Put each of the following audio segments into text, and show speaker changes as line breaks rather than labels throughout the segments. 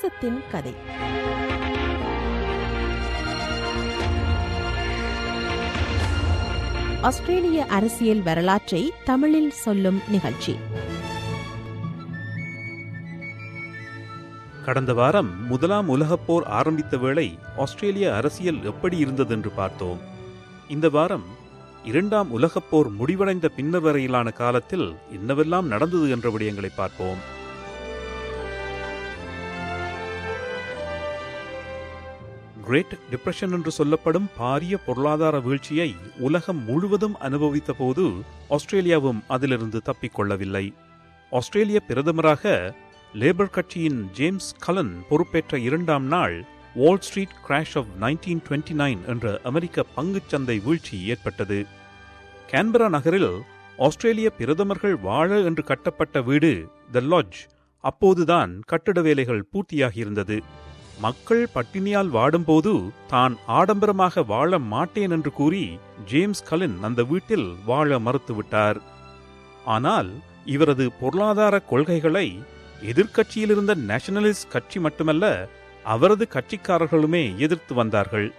தேசத்தின் கதை ஆஸ்திரேலிய அரசியல் வரலாற்றை தமிழில் சொல்லும் நிகழ்ச்சி
கடந்த வாரம் முதலாம் உலகப் போர் ஆரம்பித்த வேளை ஆஸ்திரேலிய அரசியல் எப்படி இருந்ததென்று பார்த்தோம் இந்த வாரம் இரண்டாம் உலகப் போர் முடிவடைந்த பின்னர் வரையிலான காலத்தில் என்னவெல்லாம் நடந்தது என்ற விடயங்களை பார்ப்போம் கிரேட் டிப்ரெஷன் என்று சொல்லப்படும் பாரிய பொருளாதார வீழ்ச்சியை உலகம் முழுவதும் அனுபவித்த போது ஆஸ்திரேலியாவும் அதிலிருந்து தப்பிக்கொள்ளவில்லை ஆஸ்திரேலிய பிரதமராக லேபர் கட்சியின் ஜேம்ஸ் கலன் பொறுப்பேற்ற இரண்டாம் நாள் Wall Street crash of nineteen twenty nine என்ற அமெரிக்க பங்குச்சந்தை வீழ்ச்சி ஏற்பட்டது கேன்பரா நகரில் ஆஸ்திரேலிய பிரதமர்கள் வாழ என்று கட்டப்பட்ட வீடு த லாட்ஜ் அப்போதுதான் கட்டிட வேலைகள் பூர்த்தியாகியிருந்தது மக்கள் பட்டினியால் வாடும்போது தான் ஆடம்பரமாக வாழ மாட்டேன் என்று கூறி ஜேம்ஸ் கலின் அந்த வீட்டில் வாழ மறுத்துவிட்டார் ஆனால் இவரது பொருளாதார கொள்கைகளை எதிர்க்கட்சியில் இருந்த நேஷனலிஸ்ட் கட்சி மட்டுமல்ல அவரது கட்சிக்காரர்களுமே எதிர்த்து வந்தார்கள்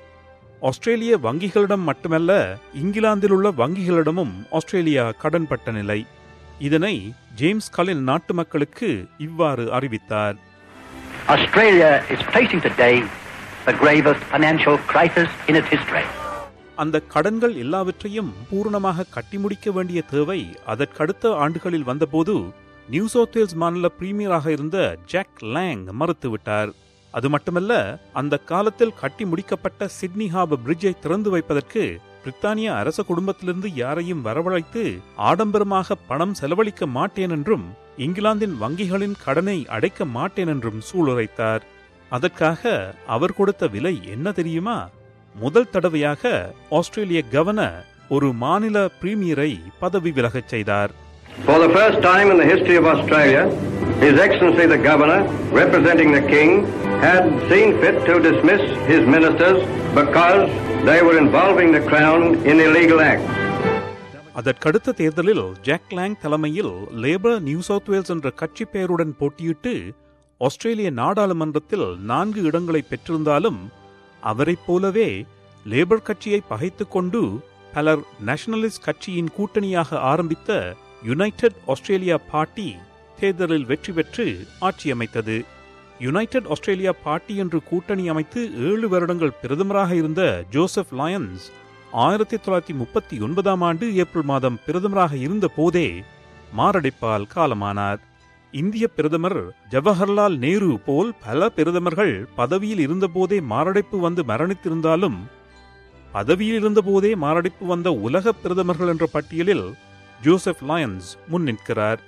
ஆஸ்திரேலிய வங்கிகளிடம் மட்டுமல்ல இங்கிலாந்தில் உள்ள வங்கிகளிடமும் ஆஸ்திரேலியா கடன்பட்ட நிலை இதனை ஜேம்ஸ் கலின் நாட்டு மக்களுக்கு இவ்வாறு அறிவித்தார்
Australia is facing today the gravest financial crisis in its history.
அந்த கடன்கள் எல்லாவற்றையும் பூரணமாக கட்டி முடிக்க வேண்டிய தேவை அதற்கடுத்த ஆண்டுகளில் வந்தபோது நியூ சவுத் வேல்ஸ் மாநில பிரீமியராக இருந்த ஜாக் லேங் மறுத்துவிட்டார் அது மட்டுமல்ல அந்த காலத்தில் கட்டி முடிக்கப்பட்ட சிட்னி ஹார்பர் பிரிட்ஜை திறந்து வைப்பதற்கு பிரித்தானிய அரச குடும்பத்திலிருந்து யாரையும் வரவழைத்து ஆடம்பரமாக பணம் செலவழிக்க மாட்டேன் என்றும் இங்கிலாந்தின் வங்கிகளின் கடனை அடைக்க மாட்டேன் என்றும் சூளுரைத்தார் அதற்காக அவர் கொடுத்த விலை என்ன தெரியுமா முதல் தடவையாக ஆஸ்திரேலிய கவர்னர் ஒரு மாநில பிரீமியரை பதவி விலகச் செய்தார்
For the first time in the history of Australia, His Excellency the Governor, representing the King, had seen fit to dismiss his ministers because they were involving the Crown in illegal acts.
அதற்கடுத்த தேர்தலில் Jack Lang தலைமையில் Labor New South Wales என்ற கட்சி பெயருடன் போட்டியிட்டு ஆஸ்திரேலிய நாடாளுமன்றத்தில் நான்கு இடங்களை பெற்றிருந்தாலும் அவரைப் போலவே லேபர் கட்சியை பகைத்துக் கொண்டு பலர் நேஷனலிஸ்ட் கட்சியின் கூட்டணியாக ஆரம்பித்த யுனைடெட் ஆஸ்திரேலியா பார்ட்டி தேர்தலில் வெற்றி பெற்று ஆட்சி அமைத்தது யுனைடெட் ஆஸ்திரேலியா பார்ட்டி என்று கூட்டணி அமைத்து ஏழு வருடங்கள் பிரதமராக இருந்த ஜோசப் லயன்ஸ் ஆயிரத்தி தொள்ளாயிரத்தி முப்பத்தி ஒன்பதாம் ஆண்டு ஏப்ரல் மாதம் பிரதமராக இருந்த போதே மாரடைப்பால் காலமானார் இந்திய பிரதமர் ஜவஹர்லால் நேரு போல் பல பிரதமர்கள் பதவியில் இருந்தபோதே மாரடைப்பு வந்து மரணித்திருந்தாலும் பதவியில் இருந்தபோதே மாரடைப்பு வந்த உலக பிரதமர்கள் என்ற பட்டியலில் ஜோசப் லயன்ஸ் முன்னிற்கிறார்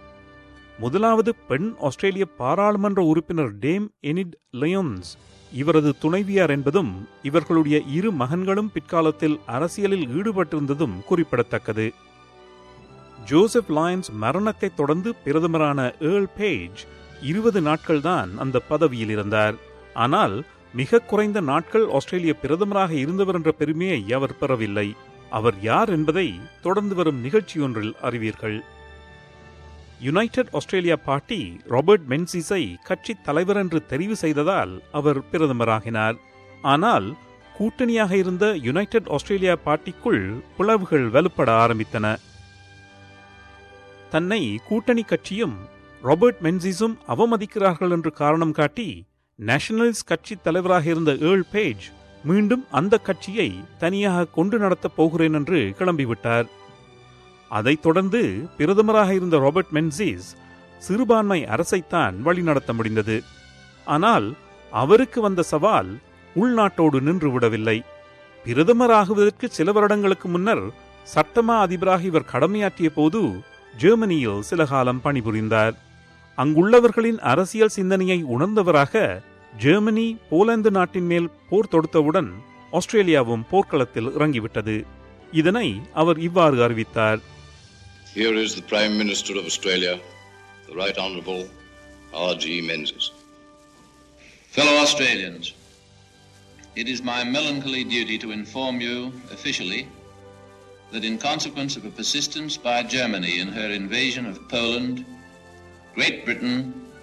முதலாவது பெண் ஆஸ்திரேலிய பாராளுமன்ற உறுப்பினர் டேம் எனிட் லயோன்ஸ் இவரது துணைவியார் என்பதும் இவர்களுடைய இரு மகன்களும் பிற்காலத்தில் அரசியலில் ஈடுபட்டிருந்ததும் குறிப்பிடத்தக்கது ஜோசப் லாயன்ஸ் மரணத்தைத் தொடர்ந்து பிரதமரான ஏர்ல் பேஜ் இருபது நாட்கள்தான் அந்த பதவியில் இருந்தார் ஆனால் மிக குறைந்த நாட்கள் ஆஸ்திரேலிய பிரதமராக இருந்தவர் என்ற பெருமையை அவர் பெறவில்லை அவர் யார் என்பதை தொடர்ந்து வரும் நிகழ்ச்சியொன்றில் அறிவீர்கள் யுனைடெட் ஆஸ்திரேலியா பார்ட்டி ராபர்ட் மென்சிஸை கட்சி தலைவர் என்று தெரிவு செய்ததால் அவர் பிரதமராகினார் ஆனால் கூட்டணியாக இருந்த யுனைடெட் ஆஸ்திரேலியா பார்ட்டிக்குள் பிளவுகள் வலுப்பட ஆரம்பித்தன தன்னை கூட்டணி கட்சியும் ராபர்ட் மென்சிஸும் அவமதிக்கிறார்கள் என்று காரணம் காட்டி நேஷனலிஸ்ட் கட்சி தலைவராக இருந்த ஏர்ல் பேஜ் மீண்டும் அந்த கட்சியை தனியாக கொண்டு நடத்தப் போகிறேன் என்று கிளம்பிவிட்டார் அதைத் தொடர்ந்து பிரதமராக இருந்த ராபர்ட் மென்சிஸ் சிறுபான்மை அரசைத்தான் வழிநடத்த முடிந்தது ஆனால் அவருக்கு வந்த சவால் உள்நாட்டோடு நின்று விடவில்லை பிரதமராகுவதற்கு சில வருடங்களுக்கு முன்னர் சட்டமா அதிபராக இவர் கடமையாற்றிய போது ஜெர்மனியில் சில காலம் பணிபுரிந்தார் அங்குள்ளவர்களின் அரசியல் சிந்தனையை உணர்ந்தவராக ஜெர்மனி போலந்து நாட்டின் மேல் போர் தொடுத்தவுடன் ஆஸ்திரேலியாவும் போர்க்களத்தில் இறங்கிவிட்டது இதனை அவர் இவ்வாறு அறிவித்தார்
Here is the Prime Minister of Australia, the Right Honourable R.G. Menzies.
Fellow Australians, it is my melancholy duty to inform you officially that in consequence of a persistence by Germany in her invasion of Poland, Great Britain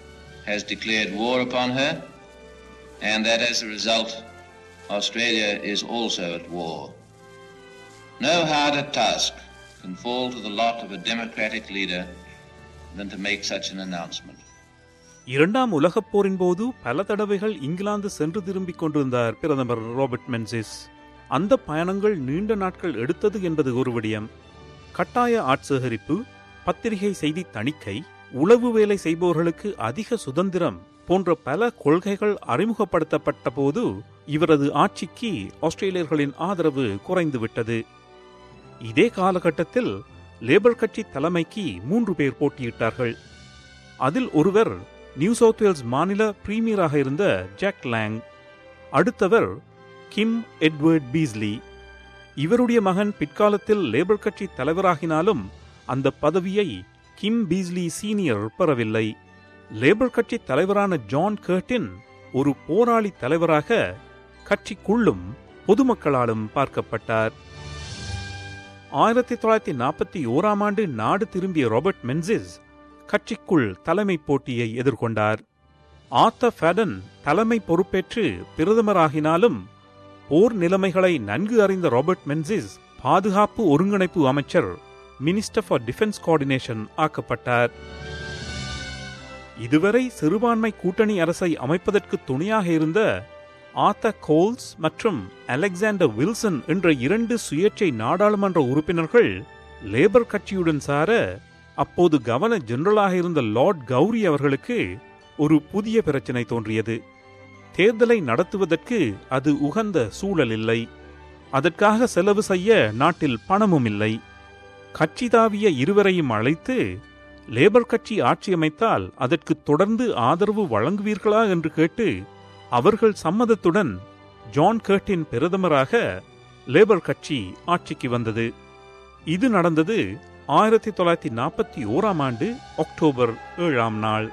has declared war upon her, and that as a result, Australia is also at war. No harder task can fall to the lot of a democratic leader than to make such an announcement.
இரண்டாம் உலகப் போரின் போது பல தடவைகள் இங்கிலாந்து சென்று திரும்பிக் கொண்டிருந்தார் பிரதமர் ராபர்ட் மென்சிஸ் அந்த பயணங்கள் நீண்ட நாட்கள் எடுத்தது என்பது ஒரு விடயம் கட்டாய ஆட்சேகரிப்பு பத்திரிகை செய்தி தணிக்கை உளவு வேலை செய்பவர்களுக்கு அதிக சுதந்திரம் போன்ற பல கொள்கைகள் அறிமுகப்படுத்தப்பட்ட போது இவரது ஆட்சிக்கு ஆஸ்திரேலியர்களின் ஆதரவு குறைந்துவிட்டது இதே காலகட்டத்தில் லேபர் கட்சி தலைமைக்கு மூன்று பேர் போட்டியிட்டார்கள் அதில் ஒருவர் நியூ சவுத் வேல்ஸ் மாநில பிரீமியராக இருந்த ஜாக் லாங் அடுத்தவர் கிம் எட்வர்ட் பீஸ்லி இவருடைய மகன் பிற்காலத்தில் லேபர் கட்சி தலைவராகினாலும் அந்த பதவியை கிம் பீஸ்லி சீனியர் பெறவில்லை லேபர் கட்சி தலைவரான ஜான் கர்டின் ஒரு போராளி தலைவராக கட்சிக்குள்ளும் பொதுமக்களாலும் பார்க்கப்பட்டார் ஆயிரத்தி தொள்ளாயிரத்தி நாற்பத்தி ஓராம் ஆண்டு நாடு திரும்பிய ராபர்ட் மென்சிஸ் கட்சிக்குள் தலைமை போட்டியை எதிர்கொண்டார் ஆத்த ஃபேடன் தலைமை பொறுப்பேற்று பிரதமராகினாலும் போர் நிலைமைகளை நன்கு அறிந்த ராபர்ட் மென்சிஸ் பாதுகாப்பு ஒருங்கிணைப்பு அமைச்சர் மினிஸ்டர் ஃபார் டிஃபென்ஸ் கோஆர்டினேஷன் ஆக்கப்பட்டார் இதுவரை சிறுபான்மை கூட்டணி அரசை அமைப்பதற்கு துணையாக இருந்த ஆத்த கோல்ஸ் மற்றும் அலெக்சாண்டர் வில்சன் என்ற இரண்டு சுயேட்சை நாடாளுமன்ற உறுப்பினர்கள் லேபர் கட்சியுடன் சார அப்போது கவர்னர் ஜெனரலாக இருந்த லார்ட் கௌரி அவர்களுக்கு ஒரு புதிய பிரச்சனை தோன்றியது தேர்தலை நடத்துவதற்கு அது உகந்த சூழல் இல்லை அதற்காக செலவு செய்ய நாட்டில் பணமும் இல்லை கட்சி தாவிய இருவரையும் அழைத்து லேபர் கட்சி ஆட்சி அமைத்தால் அதற்கு தொடர்ந்து ஆதரவு வழங்குவீர்களா என்று கேட்டு அவர்கள் சம்மதத்துடன் ஜான் கர்ட்டின் பிரதமராக லேபர் கட்சி ஆட்சிக்கு வந்தது இது நடந்தது ஆயிரத்தி தொள்ளாயிரத்தி நாற்பத்தி ஓராம் ஆண்டு அக்டோபர் ஏழாம் நாள்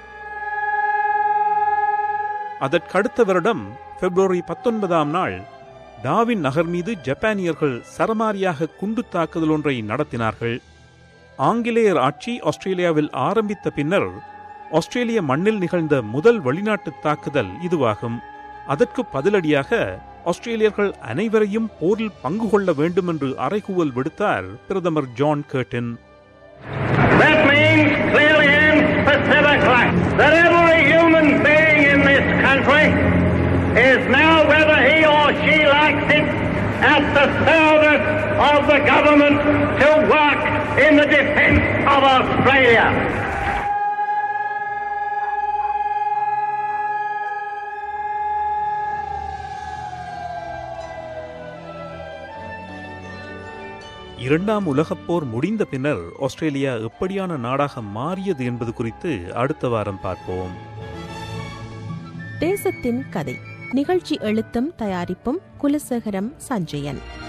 அதற்கடுத்த வருடம் பிப்ரவரி பத்தொன்பதாம் நாள் டாவின் நகர் மீது ஜப்பானியர்கள் சரமாரியாக குண்டு தாக்குதல் ஒன்றை நடத்தினார்கள் ஆங்கிலேயர் ஆட்சி ஆஸ்திரேலியாவில் ஆரம்பித்த பின்னர் ஆஸ்திரேலிய மண்ணில் நிகழ்ந்த முதல் வெளிநாட்டு தாக்குதல் இதுவாகும் அதற்கு பதிலடியாக ஆஸ்திரேலியர்கள் அனைவரையும் போரில் பங்கு கொள்ள வேண்டும் என்று அறைகூவல் விடுத்தார் பிரதமர் John Curtin
That means clearly and specifically that every human being in this country is now, whether he or she likes it, at the service of the government to work in the defence of Australia.
இரண்டாம் உலகப் போர் முடிந்த பின்னர் Australia எப்படியான நாடாக மாறியது என்பது குறித்து அடுத்த வாரம் பார்ப்போம்
தேசத்தின் கதை நிகழ்ச்சி எழுத்தும் தயாரிப்பும் குலசேகரம் சஞ்சயன்